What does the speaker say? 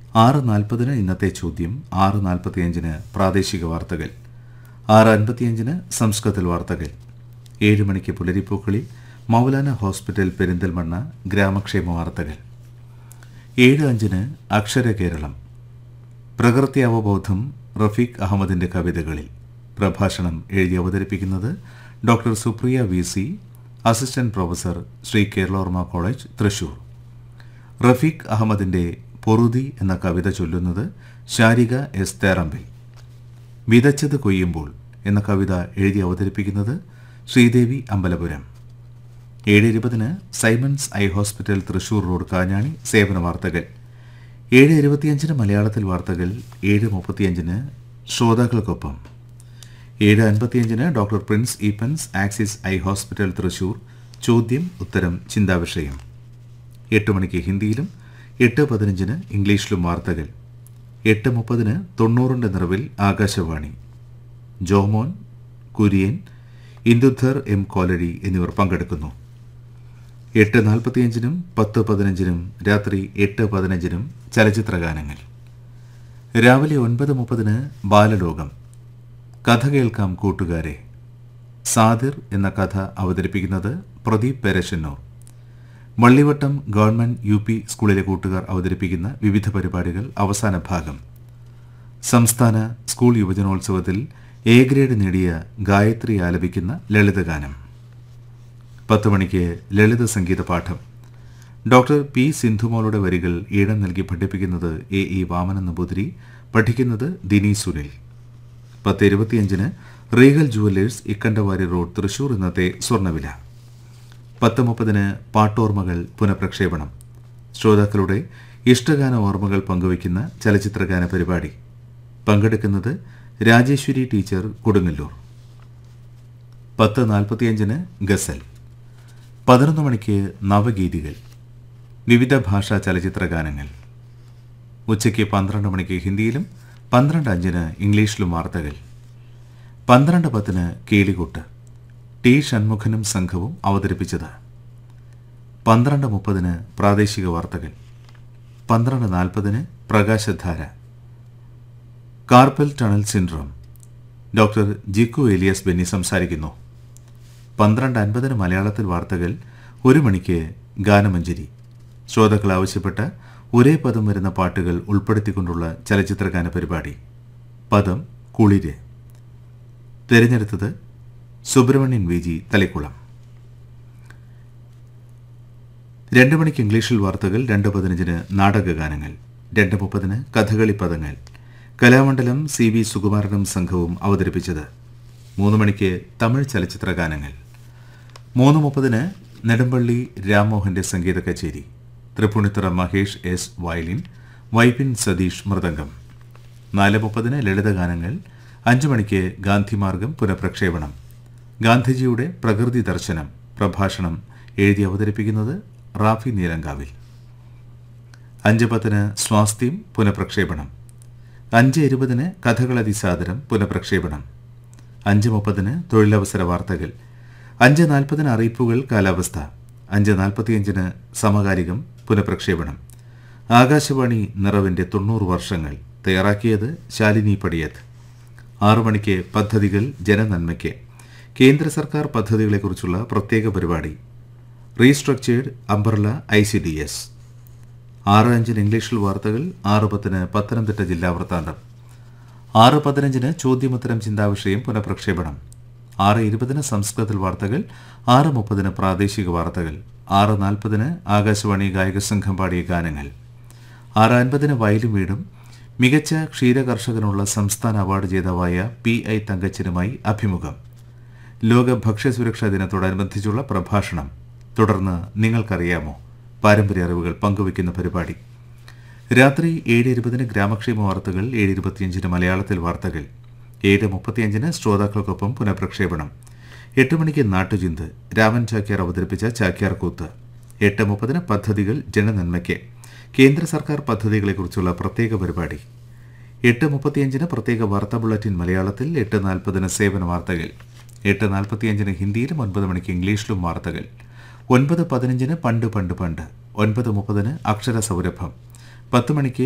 ആറ് നാൽപ്പതിന് ഇന്നത്തെ ചോദ്യം ആറ് നാൽപ്പത്തിയഞ്ചിന് പ്രാദേശിക വാർത്തകൾ ആറ് അൻപത്തിയഞ്ചിന് സംസ്കൃതത്തിൽ വാർത്തകൾ ഏഴ് മണിക്ക് പുലരിപ്പൂക്കളിൽ മൗലാന ഹോസ്പിറ്റൽ പെരിന്തൽമണ്ണ ഗ്രാമക്ഷേമ വാർത്തകൾ ഏഴ് അഞ്ചിന് അക്ഷര കേരളം പ്രകൃതി അവബോധം റഫീഖ് അഹമ്മദിന്റെ കവിതകളിൽ പ്രഭാഷണം എഴുതി അവതരിപ്പിക്കുന്നത് doctor Supriya V C assistant professor Sree Keralavarma college Thrissur Rafeeq അഹമ്മദിന്റെ പൊറുതി എന്ന കവിത ചൊല്ലുന്നത് ശാരിക എസ് തേറമ്പിൽ വിതച്ചത് കൊയ്യുമ്പോൾ എന്ന കവിത എഴുതി അവതരിപ്പിക്കുന്നത് ശ്രീദേവി അമ്പലപുരം ഏഴ് ഇരുപതിന് Simon's eye hospital Thrissur road Kanjani സേവന വാർത്തകൾ ഏഴ് ഇരുപത്തിയഞ്ചിന് മലയാളത്തിൽ വാർത്തകൾ ഏഴ് മുപ്പത്തിയഞ്ചിന് ശ്രോതാക്കൾക്കൊപ്പം ഏഴ് അൻപത്തിയഞ്ചിന് doctor Prince Eapen's Axis eye hospital Thrissur ചോദ്യം ഉത്തരം ചിന്താവിഷയം എട്ട് മണിക്ക് ഹിന്ദിയിലും എട്ട് പതിനഞ്ചിന് ഇംഗ്ലീഷിലും വാർത്തകൾ എട്ട് മുപ്പതിന് തൊണ്ണൂറിൻ്റെ നിറവിൽ ആകാശവാണി ജോമോൻ കുര്യൻ ഇന്ദുധർ എം കോലരി എന്നിവർ പങ്കെടുക്കുന്നു എട്ട് നാൽപ്പത്തിയഞ്ചിനും പത്ത് പതിനഞ്ചിനും രാത്രി എട്ട് പതിനഞ്ചിനും ചലച്ചിത്രഗാനങ്ങൾ രാവിലെ ഒൻപത് മുപ്പതിന് ബാലലോകം കഥ കേൾക്കാം കൂട്ടുകാരെ സാദിർ എന്ന കഥ അവതരിപ്പിക്കുന്നത് പ്രദീപ് പെരശന്നൂർ വള്ളിവട്ടം ഗവൺമെന്റ് യു പി സ്കൂളിലെ കൂട്ടുകാർ അവതരിപ്പിക്കുന്ന വിവിധ പരിപാടികൾ അവസാന ഭാഗം സംസ്ഥാന സ്കൂൾ യുവജനോത്സവത്തിൽ എ ഗ്രേഡ് നേടിയ ഗായത്രി ആലപിക്കുന്ന ലളിതഗാനം പത്ത് മണിക്ക് ലളിത സംഗീത പാഠം ഡോക്ടർ പി സിന്ധുമോളുടെ വരികൾ ഈടം നൽകി പഠിപ്പിക്കുന്നത് എ ഇ വാമന നമ്പൂതിരി പഠിക്കുന്നത് ദിനി സുനിൽ പത്ത് ഇരുപത്തിയഞ്ചിന് റീഗൽ ജുവല്ലേഴ്സ് ഇക്കണ്ടവാരി റോഡ് തൃശൂർ ഇന്നത്തെ സ്വർണ്ണവില പത്ത് മുപ്പതിന് പാട്ടോർമ്മകൾ പുനഃപ്രക്ഷേപണം ശ്രോതാക്കളുടെ ഇഷ്ടഗാന ഓർമ്മകൾ പങ്കുവയ്ക്കുന്ന ചലച്ചിത്രഗാന പരിപാടി പങ്കെടുക്കുന്നത് രാജേശ്വരി ടീച്ചർ കൊടുങ്ങല്ലൂർ പത്ത് നാൽപ്പത്തിയഞ്ചിന് ഗസൽ പതിനൊന്ന് മണിക്ക് നവഗീതികൾ വിവിധ ഭാഷാ ചലച്ചിത്ര ഗാനങ്ങൾ ഉച്ചയ്ക്ക് പന്ത്രണ്ട് മണിക്ക് ഹിന്ദിയിലും പന്ത്രണ്ട് അഞ്ചിന് ഇംഗ്ലീഷിലും വാർത്തകൾ പന്ത്രണ്ട് പത്തിന് കേളികൂട്ട് ടി ഷൺമുഖനും സംഘവും അവതരിപ്പിച്ചത് പന്ത്രണ്ട് മുപ്പതിന് പ്രാദേശിക വാർത്തകൾ പന്ത്രണ്ട് നാൽപ്പതിന് പ്രകാശധാര carpal tunnel syndrome doctor Jikku Elias Benny സംസാരിക്കുന്നു പന്ത്രണ്ട് അൻപതിന് മലയാളത്തിൽ വാർത്തകൾ ഒരു മണിക്ക് ഗാനമഞ്ജരി ശ്രോതാക്കൾ ആവശ്യപ്പെട്ട ഒരേ പദം വരുന്ന പാട്ടുകൾ ഉൾപ്പെടുത്തിക്കൊണ്ടുള്ള ചലച്ചിത്രഗാന പരിപാടി പദം കുളിര് തിരഞ്ഞെടുത്തത് സുബ്രഹ്മണ്യൻ വി ജി തളിക്കുളം രണ്ട് മണിക്ക് ഇംഗ്ലീഷിൽ വാർത്തകൾ രണ്ട് പതിനഞ്ചിന് നാടകഗാനങ്ങൾ രണ്ട് മുപ്പതിന് കഥകളി പദങ്ങൾ കലാമണ്ഡലം സി വി സുകുമാരനും സംഘവും അവതരിപ്പിച്ചത് മൂന്ന് മണിക്ക് തമിഴ് ചലച്ചിത്ര ഗാനങ്ങൾ മൂന്ന് മുപ്പതിന് നെടുമ്പള്ളി രാംമോഹന്റെ സംഗീത കച്ചേരി തൃപ്പൂണിത്തുറ മഹേഷ് എസ് വയലിൻ വൈപ്പിൻ സതീഷ് മൃദംഗം നാല് മുപ്പതിന് ലളിതഗാനങ്ങൾ അഞ്ചു മണിക്ക് ഗാന്ധിമാർഗം പുനഃപ്രക്ഷേപണം ഗാന്ധിജിയുടെ പ്രകൃതി ദർശനം പ്രഭാഷണം എഴുതി അവതരിപ്പിക്കുന്നത് റാഫി നീലങ്കാവിൽ അഞ്ച് പത്തിന് സ്വാസ്ഥ്യം പുനഃപ്രക്ഷേപണം അഞ്ച് ഇരുപതിന് കഥകളതിസാദരം പുനഃപ്രക്ഷേപണം അഞ്ച് മുപ്പതിന് തൊഴിലവസര വാർത്തകൾ അഞ്ച് നാൽപ്പതിന് അറിയിപ്പുകൾ കാലാവസ്ഥ അഞ്ച് നാൽപ്പത്തിയഞ്ചിന് സമകാലികം പുനഃപ്രക്ഷേപണം ആകാശവാണി നിറവിന്റെ തൊണ്ണൂറ് വർഷങ്ങൾ തയ്യാറാക്കിയത് ശാലിനി പടിയത്ത് ആറു മണിക്ക് പദ്ധതികൾ ജനനന്മയ്ക്ക് കേന്ദ്ര സർക്കാർ പദ്ധതികളെക്കുറിച്ചുള്ള പ്രത്യേക പരിപാടി restructured umbrella I C D S ആറ് അഞ്ചിന് ഇംഗ്ലീഷിൽ വാർത്തകൾ ആറ് പത്തിന് പത്തനംതിട്ട ജില്ലാ വൃത്താന്തം ആറ് പതിനഞ്ചിന് ചോദ്യമുത്തരം ചിന്താവിഷയം പുനഃപ്രക്ഷേപണം ആറ് ഇരുപതിന് സംസ്കൃതത്തിൽ വാർത്തകൾ ആറ് മുപ്പതിന് പ്രാദേശിക വാർത്തകൾ ആറ് നാൽപ്പതിന് ആകാശവാണി ഗായക സംഘം പാടിയ ഗാനങ്ങൾ ആറ് അൻപതിന് വയലും വീടും മികച്ച ക്ഷീരകർഷകനുള്ള സംസ്ഥാന അവാർഡ് ജേതാവായ പി ഐ തങ്കച്ചനുമായി അഭിമുഖം ലോക ഭക്ഷ്യസുരക്ഷാ ദിനത്തോടനുബന്ധിച്ചുള്ള പ്രഭാഷണം തുടർന്ന് നിങ്ങൾക്കറിയാമോ പാരമ്പര്യ അറിവുകൾ പങ്കുവയ്ക്കുന്ന പരിപാടി രാത്രി ഏഴ് ഇരുപതിന് ഗ്രാമക്ഷേമ വാർത്തകൾ ഏഴ് ഇരുപത്തിയഞ്ചിന് മലയാളത്തിൽ വാർത്തകൾ ഏഴ് മുപ്പത്തിയഞ്ചിന് ശ്രോതാക്കൾക്കൊപ്പം പുനഃപ്രക്ഷേപണം എട്ട് മണിക്ക് നാട്ടുചിന്ത് രാമൻ ചാക്യാർ അവതരിപ്പിച്ച ചാക്യാർ കൂത്ത് എട്ട് മുപ്പതിന് പദ്ധതികൾ ജനനന്മയ്ക്ക് കേന്ദ്ര സർക്കാർ പദ്ധതികളെക്കുറിച്ചുള്ള പ്രത്യേക പരിപാടി എട്ട് മുപ്പത്തിയഞ്ചിന് പ്രത്യേക വാർത്താ ബുള്ളറ്റിൻ മലയാളത്തിൽ എട്ട് നാൽപ്പതിന് സേവന വാർത്തകൾ എട്ട് നാൽപ്പത്തിയഞ്ചിന് ഹിന്ദിയിലും ഒൻപത് മണിക്ക് ഇംഗ്ലീഷിലും വാർത്തകൾ ഒൻപത് പതിനഞ്ചിന് പണ്ട് പണ്ട് പണ്ട് ഒൻപത് മുപ്പതിന് അക്ഷര സൗരഭം പത്ത് മണിക്ക്